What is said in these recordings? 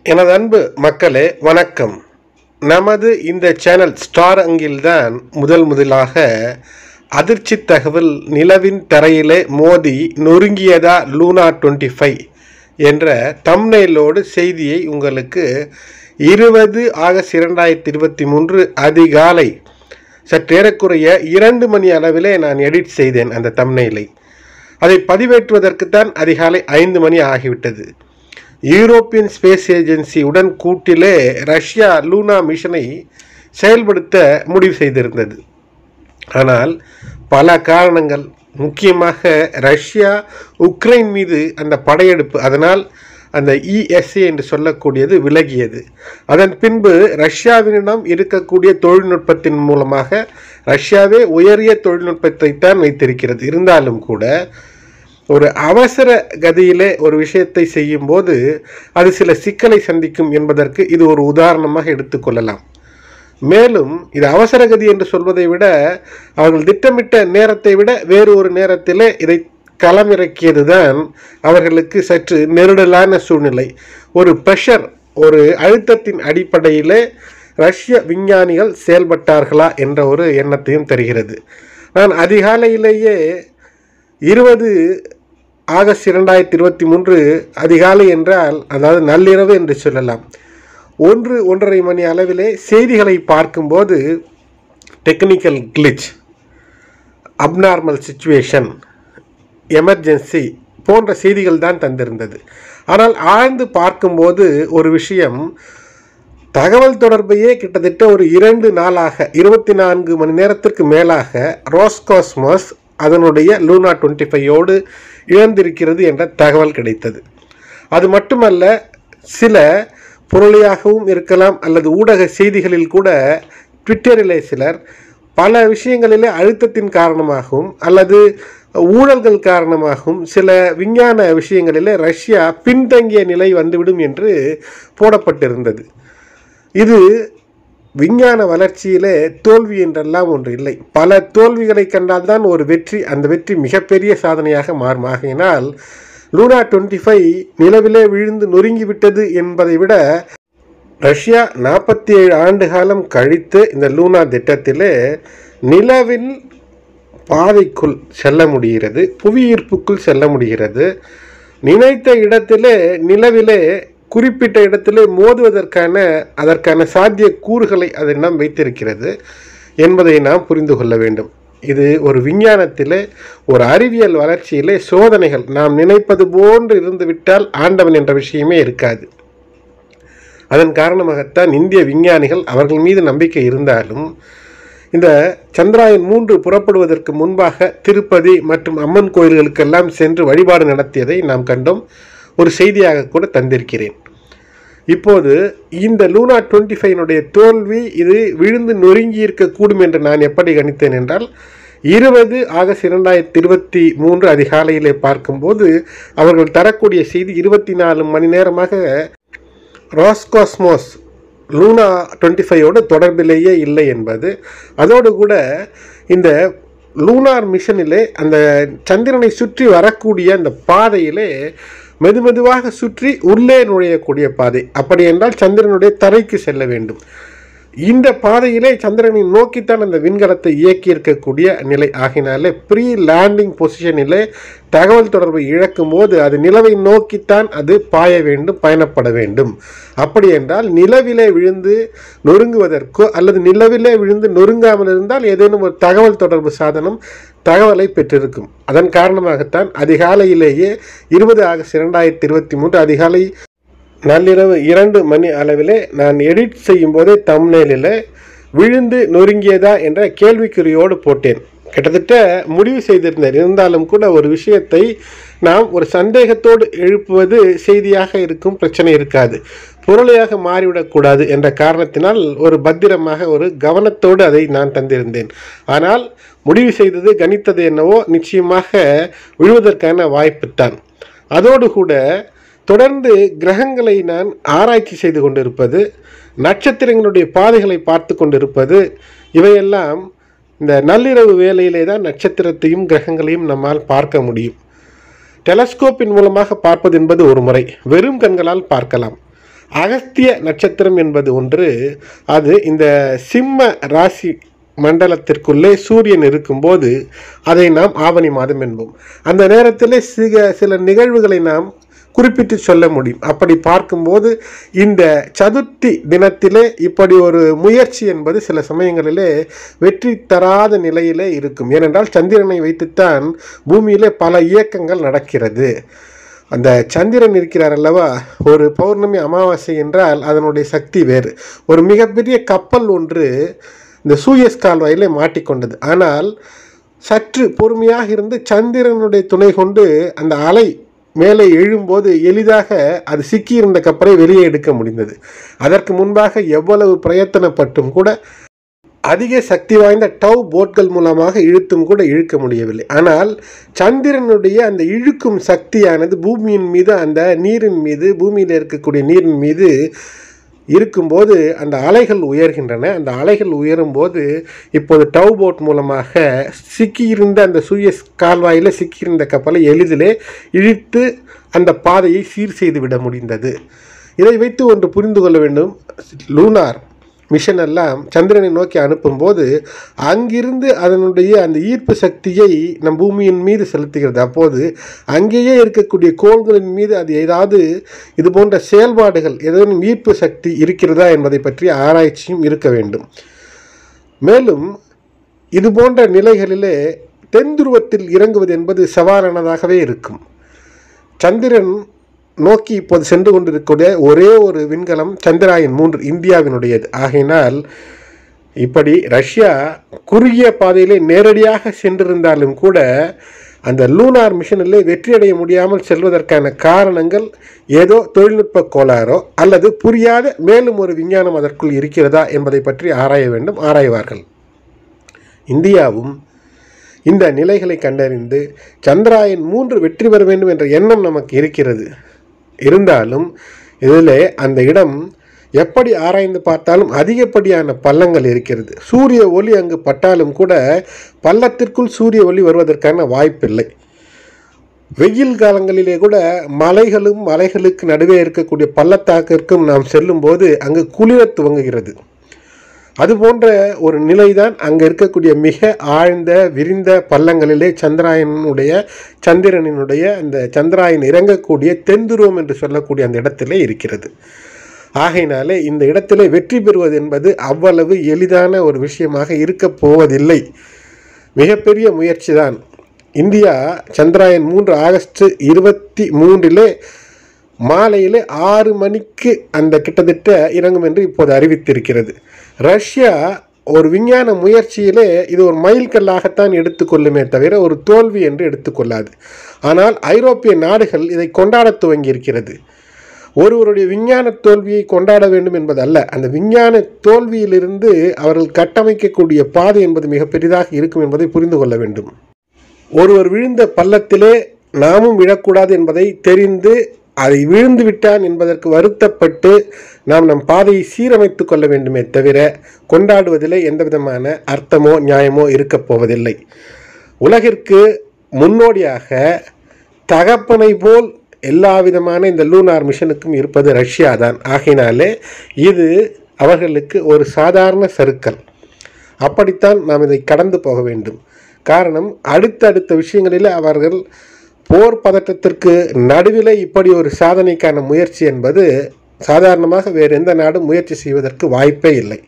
எனது அன்பு மக்களே வணக்கம் நமது இந்த சேனல் ஸ்டார் அங்கில்தான் முதல் முதலாக அதிர்ச்சி தகவல் நிலவின் தரையிலே மோதி நொறுங்கியதா லூனா டுவெண்ட்டி ஃபைவ் என்ற தம்னெயிலோடு செய்தியை உங்களுக்கு இருபது ஆகஸ்ட் இரண்டாயிரத்தி இருபத்தி மூன்று அதிகாலை சற்றேறக்குறைய இரண்டு மணி அளவிலே நான் எடிட் செய்தேன் அந்த தம்னெயிலை அதை பதிவேற்றுவதற்குத்தான் அதிகாலை ஐந்து மணி ஆகிவிட்டது யூரோப்பியன் ஸ்பேஸ் ஏஜென்சி உடன் கூட்டிலே ரஷ்யா லூனா மிஷனை செயல்படுத்த முடிவு செய்திருந்தது ஆனால் பல காரணங்கள் முக்கியமாக ரஷ்யா உக்ரைன் மீது அந்த படையெடுப்பு அதனால் அந்த இஎஸ்ஏ என்று சொல்லக்கூடியது விலகியது அதன் பின்பு ரஷ்யாவினிடம் இருக்கக்கூடிய தொழில்நுட்பத்தின் மூலமாக ரஷ்யாவே உயரிய தொழில்நுட்பத்தை தான் வைத்திருக்கிறது இருந்தாலும் கூட ஒரு அவசர கதியிலே ஒரு விஷயத்தை செய்யும்போது அது சில சிக்கலை சந்திக்கும் என்பதற்கு இது ஒரு உதாரணமாக எடுத்துக்கொள்ளலாம் மேலும் இது அவசர கதி என்று சொல்வதை விட அவர்கள் திட்டமிட்ட நேரத்தை விட வேறு ஒரு நேரத்திலே இதை களமிறக்கியது தான் அவர்களுக்கு சற்று நெருடலான சூழ்நிலை ஒரு ப்ரெஷர் ஒரு அழுத்தத்தின் அடிப்படையிலே ரஷ்ய விஞ்ஞானிகள் செயல்பட்டார்களா என்ற ஒரு எண்ணத்தையும் தருகிறது நான் அதிகாலையிலேயே இருபது ஆகஸ்ட் இரண்டாயிரத்தி இருபத்தி மூன்று அதிகாலை என்றால் அதாவது நள்ளிரவு என்று சொல்லலாம் ஒன்று ஒன்றரை மணி அளவிலே செய்திகளை பார்க்கும்போது technical glitch abnormal situation emergency போன்ற செய்திகள் தான் தந்திருந்தது ஆனால் ஆழ்ந்து பார்க்கும்போது ஒரு விஷயம் தகவல் தொடர்பையே கிட்டத்தட்ட ஒரு இரண்டு நாளாக இருபத்தி நான்கு மணி நேரத்திற்கு மேலாக ரோஸ்காஸ்மஸ் அதனுடைய லூனா டுவெண்ட்டி ஃபைவோடு இழந்திருக்கிறது என்ற தகவல் கிடைத்தது அது மட்டுமல்ல சில பொருளியாகவும் இருக்கலாம் அல்லது ஊடக செய்திகளில் கூட ட்விட்டரிலே சிலர் பல விஷயங்களிலே அழுத்தத்தின் காரணமாகவும் அல்லது ஊழல்கள் காரணமாகவும் சில விஞ்ஞான விஷயங்களிலே ரஷ்யா பின்தங்கிய நிலை வந்துவிடும் என்று போடப்பட்டிருந்தது இது விஞ்ஞான வளர்ச்சியிலே தோல்வி என்றெல்லாம் ஒன்று இல்லை பல தோல்விகளை கண்டால்தான் ஒரு வெற்றி அந்த வெற்றி மிகப்பெரிய சாதனையாக மாறும் ஆகையினால் லூனா டுவெண்ட்டி ஃபைவ் நிலவிலே விழுந்து நொறுங்கிவிட்டது என்பதை விட ரஷ்யா நாற்பத்தி ஏழு ஆண்டு காலம் கழித்து இந்த லூனா திட்டத்திலே நிலவின் பாதைக்குள் செல்ல முடிகிறது புவியீர்ப்புக்குள் செல்ல முடிகிறது நினைத்த இடத்திலே நிலவிலே குறிப்பிட்ட இடத்திலே மோதுவதற்கான அதற்கான சாத்திய கூறுகளை அதெல்லாம் வைத்திருக்கிறது என்பதை நாம் புரிந்து கொள்ள வேண்டும் இது ஒரு விஞ்ஞானத்திலே ஒரு அறிவியல் வளர்ச்சியிலே சோதனைகள் நாம் நினைப்பது போன்று இருந்துவிட்டால் ஆண்டவன் என்ற விஷயமே இருக்காது அதன் காரணமாகத்தான் இந்திய விஞ்ஞானிகள் அவர்கள் மீது நம்பிக்கை இருந்தாலும் இந்த சந்திராயன் மூன்று புறப்படுவதற்கு முன்பாக திருப்பதி மற்றும் அம்மன் கோயில்களுக்கெல்லாம் சென்று வழிபாடு நடத்தியதை நாம் கண்டோம் ஒரு செய்தியாக கூட தந்திருக்கிறேன் இப்போது இந்த லூனா டுவெண்ட்டி ஃபைவனுடைய தோல்வி இது விழுந்து நொறுங்கி இருக்கக்கூடும் என்று நான் எப்படி கணித்தேன் என்றால் இருபது ஆகஸ்ட் இரண்டாயிரத்தி இருபத்தி மூன்று அதிகாலையிலே பார்க்கும்போது அவர்கள் தரக்கூடிய செய்தி இருபத்தி நாலு மணி நேரமாக ராஸ்காஸ்மோஸ் லூனா டுவெண்ட்டி ஃபைவோடு தொடர்பிலேயே இல்லை என்பது அதோடு கூட இந்த லூனார் மிஷனிலே அந்த சந்திரனை சுற்றி வரக்கூடிய அந்த பாதையிலே மெதுமெதுவாக சுற்றி உள்ளே நுழையக்கூடிய பாதை அப்படி என்றால் சந்திரனுடைய தரைக்கு செல்ல வேண்டும் இந்த பாதையிலே சந்திரனை நோக்கித்தான் அந்த விண்கலத்தை இயக்கி இருக்கக்கூடிய நிலை ஆகினாலே ப்ரீ லேண்டிங் பொசிஷனிலே தகவல் தொடர்பை இழக்கும் போது அது நிலவை நோக்கித்தான் அது பாய வேண்டும் பயணப்பட வேண்டும் அப்படி என்றால் நிலவிலே விழுந்து நொறுங்குவதற்கோ அல்லது நிலவிலே விழுந்து நொறுங்காமல் இருந்தால் ஏதேனும் ஒரு தகவல் தொடர்பு சாதனம் தகவலை பெற்றிருக்கும் அதன் காரணமாகத்தான் அதிகாலையிலேயே இருபது ஆகஸ்ட் இரண்டாயிரத்தி இருபத்தி மூன்று அதிகாலை நள்ளிரவு இரண்டு மணி அளவிலே நான் எடிட் செய்யும் போதே தம்னேலில் விழுந்து நொறுங்கியதா என்ற கேள்விக்குறியோடு போட்டேன் கிட்டத்தட்ட முடிவு செய்திருந்தேன் இருந்தாலும் கூட ஒரு விஷயத்தை நாம் ஒரு சந்தேகத்தோடு எழுப்புவது செய்தியாக இருக்கும் பிரச்சனை இருக்காது பொருளையாக மாறிவிடக்கூடாது என்ற காரணத்தினால் ஒரு பத்திரமாக ஒரு கவனத்தோடு அதை நான் தந்திருந்தேன் ஆனால் முடிவு செய்தது கணித்தது என்னவோ நிச்சயமாக விழுவதற்கான வாய்ப்புத்தான் அதோடு கூட தொடர்ந்து கிரகங்களை நான் ஆராய்ச்சி செய்து கொண்டிருப்பது நட்சத்திரங்களுடைய பாதைகளை பார்த்து கொண்டிருப்பது இவையெல்லாம் இந்த நள்ளிரவு வேலையிலே தான் நட்சத்திரத்தையும் கிரகங்களையும் நம்மால் பார்க்க முடியும் டெலஸ்கோப்பின் மூலமாக பார்ப்பது என்பது ஒரு முறை வெறும் கண்களால் பார்க்கலாம் அகஸ்திய நட்சத்திரம் என்பது ஒன்று அது இந்த சிம்ம ராசி மண்டலத்திற்குள்ளே சூரியன் இருக்கும்போது அதை நாம் ஆவணி மாதம் என்போம் அந்த நேரத்தில் சில சில நிகழ்வுகளை நாம் குறிப்பிட்டு சொல்ல முடியும் அப்படி பார்க்கும்போது இந்த சதுர்த்தி தினத்திலே இப்படி ஒரு முயற்சி என்பது சில சமயங்களிலே வெற்றி தராத நிலையிலே இருக்கும் ஏனென்றால் சந்திரனை வைத்துத்தான் பூமியிலே பல இயக்கங்கள் நடக்கிறது அந்த சந்திரன் இருக்கிறார் அல்லவா ஒரு பௌர்ணமி அமாவாசை என்றால் அதனுடைய சக்தி வேறு ஒரு மிகப்பெரிய கப்பல் ஒன்று இந்த சூயஸ் கால்வாயிலே மாட்டிக்கொண்டது ஆனால் சற்று பொறுமையாக இருந்து சந்திரனுடைய துணை கொண்டு அந்த அலை மேலே எழும்போது எளிதாக அது சிக்கியிருந்த கப்பலை வெளியே எடுக்க முடிந்தது அதற்கு முன்பாக எவ்வளவு பிரயத்தனப்பட்டும் கூட அதிக சக்தி வாய்ந்த டவ் போட்கள் மூலமாக இழுத்தும் கூட இழுக்க முடியவில்லை ஆனால் சந்திரனுடைய அந்த இழுக்கும் சக்தியானது பூமியின் மீது அந்த நீரின் மீது பூமியில் இருக்கக்கூடிய நீரின் மீது இருக்கும்போது அந்த அலைகள் உயர்கின்றன அந்த அலைகள் உயரும்போது இப்போது டவ் போட் மூலமாக சிக்கியிருந்த அந்த சூயஸ் கால்வாயில் சிக்கியிருந்த கப்பலை எளிதிலே இழுத்து அந்த பாதையை சீர் செய்து விட முடிந்தது இதை வைத்து ஒன்று புரிந்து கொள்ள வேண்டும் லூனார் மிஷன் எல்லாம் சந்திரனை நோக்கி அனுப்பும்போது அங்கிருந்து அதனுடைய அந்த ஈர்ப்பு சக்தியை நம் பூமியின் மீது செலுத்துகிறது அப்போது அங்கேயே இருக்கக்கூடிய கோள்களின் மீது அது ஏதாவது இது போன்ற செயல்பாடுகள் ஏதேனும் ஈர்ப்பு சக்தி இருக்கிறதா என்பதை பற்றி ஆராய்ச்சியும் இருக்க வேண்டும் மேலும் இது போன்ற நிலைகளிலே தென் துருவத்தில் இறங்குவது என்பது சவாலானதாகவே இருக்கும் சந்திரன் நோக்கி இப்போது சென்று கொண்டிருக்கக்கூடிய ஒரே ஒரு விண்கலம் சந்திராயன் மூன்று இந்தியாவினுடையது ஆகையினால் இப்படி ரஷ்யா குறுகிய பாதையிலே நேரடியாக சென்றிருந்தாலும் கூட அந்த லூனார் மிஷனிலே வெற்றியடைய முடியாமல் செல்வதற்கான காரணங்கள் ஏதோ தொழில்நுட்ப கோளாறோ அல்லது புரியாத மேலும் ஒரு விஞ்ஞானம் அதற்குள் இருக்கிறதா என்பதை பற்றி ஆராய வேண்டும் ஆராய்வார்கள் இந்தியாவும் இந்த நிலைகளை கண்டறிந்து சந்திராயன் மூன்று வெற்றி பெற வேண்டும் என்ற எண்ணம் நமக்கு இருக்கிறது இருந்தாலும் இதில் அந்த இடம் எப்படி ஆராய்ந்து பார்த்தாலும் அதிகப்படியான பள்ளங்கள் இருக்கிறது சூரிய ஒளி அங்கு பட்டாலும் கூட பள்ளத்திற்குள் சூரிய ஒளி வருவதற்கான வாய்ப்பில்லை வெயில் காலங்களிலே கூட மலைகளும் மலைகளுக்கு நடுவே இருக்கக்கூடிய பள்ளத்தாக்கிற்கும் நாம் செல்லும்போது அங்கு குளிரத் துவங்குகிறது அது போன்ற ஒரு நிலைதான் அங்கே இருக்கக்கூடிய மிக ஆழ்ந்த விரிந்த பள்ளங்களிலே சந்திராயனுடைய சந்திரனினுடைய அந்த சந்திராயன் இறங்கக்கூடிய தென்துருவம் என்று சொல்லக்கூடிய அந்த இடத்திலே இருக்கிறது ஆகையினாலே இந்த இடத்திலே வெற்றி பெறுவது என்பது அவ்வளவு எளிதான ஒரு விஷயமாக இருக்கப் போவதில்லை மிகப்பெரிய முயற்சி தான் இந்தியா சந்திராயன் மூன்று ஆகஸ்ட் இருபத்தி மூன்றிலே மாலையிலே ஆறு மணிக்கு அந்த கிட்டத்தட்ட இறங்கும் என்று இப்போது அறிவித்திருக்கிறது ரஷ்யா ஒரு விஞ்ஞான முயற்சியிலே இது ஒரு மைல்கல்லாகத்தான் எடுத்துக்கொள்ளுமே தவிர ஒரு தோல்வி என்று எடுத்துக்கொள்ளாது ஆனால் ஐரோப்பிய நாடுகள் இதை கொண்டாடத் துவங்கியிருக்கிறது ஒருவருடைய விஞ்ஞான தோல்வியை கொண்டாட வேண்டும் என்பதல்ல அந்த விஞ்ஞான தோல்வியிலிருந்து அவர்கள் கட்டமைக்கக்கூடிய பாதை என்பது மிக பெரிதாக இருக்கும் என்பதை புரிந்து கொள்ள வேண்டும் ஒருவர் விழுந்த பள்ளத்திலே நாமும் விழக்கூடாது என்பதை தெரிந்து அதை விழுந்து விட்டான் என்பதற்கு வருத்தப்பட்டு நாம் நம் பாதையை சீரமைத்து கொள்ள வேண்டுமே தவிர கொண்டாடுவதிலே எந்த விதமான அர்த்தமோ நியாயமோ இருக்கப் போவதில்லை உலகிற்கு முன்னோடியாக தகப்பனை போல் எல்லா விதமான இந்த லூனார் மிஷனுக்கும் இருப்பது ரஷ்யா தான் ஆகையினாலே இது அவர்களுக்கு ஒரு சாதாரண சறுக்கல் அப்படித்தான் நாம் இதை கடந்து போக வேண்டும் காரணம் அடுத்தடுத்த விஷயங்களில் அவர்கள் போர் பதட்டத்திற்கு நடுவிலே இப்படி ஒரு சாதனைக்கான முயற்சி என்பது சாதாரணமாக வேறு எந்த நாடும் முயற்சி செய்வதற்கு வாய்ப்பே இல்லை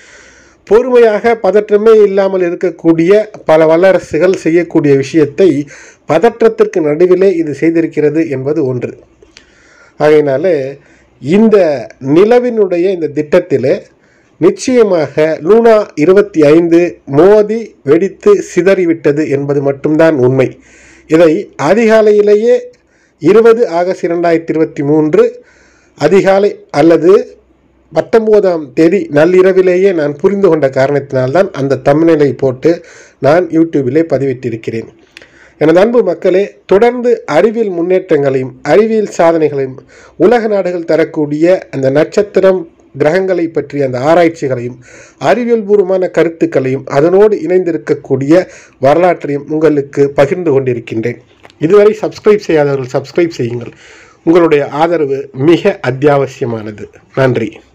பொறுமையாக பதற்றமே இல்லாமல் இருக்கக்கூடிய பல வல்லரசுகள் செய்யக்கூடிய விஷயத்தை பதற்றத்திற்கு நடுவிலே இது செய்திருக்கிறது என்பது ஒன்று ஆகையினால இந்த நிலவினுடைய இந்த திட்டத்திலே நிச்சயமாக லூனா இருபத்தி ஐந்து மோதி வெடித்து சிதறிவிட்டது என்பது மட்டும்தான் உண்மை இதை அதிகாலையிலேயே இருபது ஆகஸ்ட் இரண்டாயிரத்தி இருபத்தி மூன்று அதிகாலை அல்லது பத்தொம்போதாம் தேதி நள்ளிரவிலேயே நான் புரிந்து கொண்ட காரணத்தினால்தான் அந்த தமிழ்நிலை போட்டு நான் யூடியூபிலே பதிவிட்டிருக்கிறேன் எனது அன்பு மக்களே தொடர்ந்து அறிவியல் முன்னேற்றங்களையும் அறிவியல் சாதனைகளையும் உலக நாடுகள் தரக்கூடிய அந்த நட்சத்திரம் கிரகங்களை பற்றிய அந்த ஆராய்ச்சிகளையும் அறிவியல் பூர்வமான கருத்துக்களையும் அதனோடு இணைந்திருக்கக்கூடிய வரலாற்றையும் உங்களுக்கு பகிர்ந்து கொண்டிருக்கின்றேன் இதுவரை சப்ஸ்கிரைப் செய்யாதவர்கள் சப்ஸ்கிரைப் செய்யுங்கள் உங்களுடைய ஆதரவு மிக அத்தியாவசியமானது நன்றி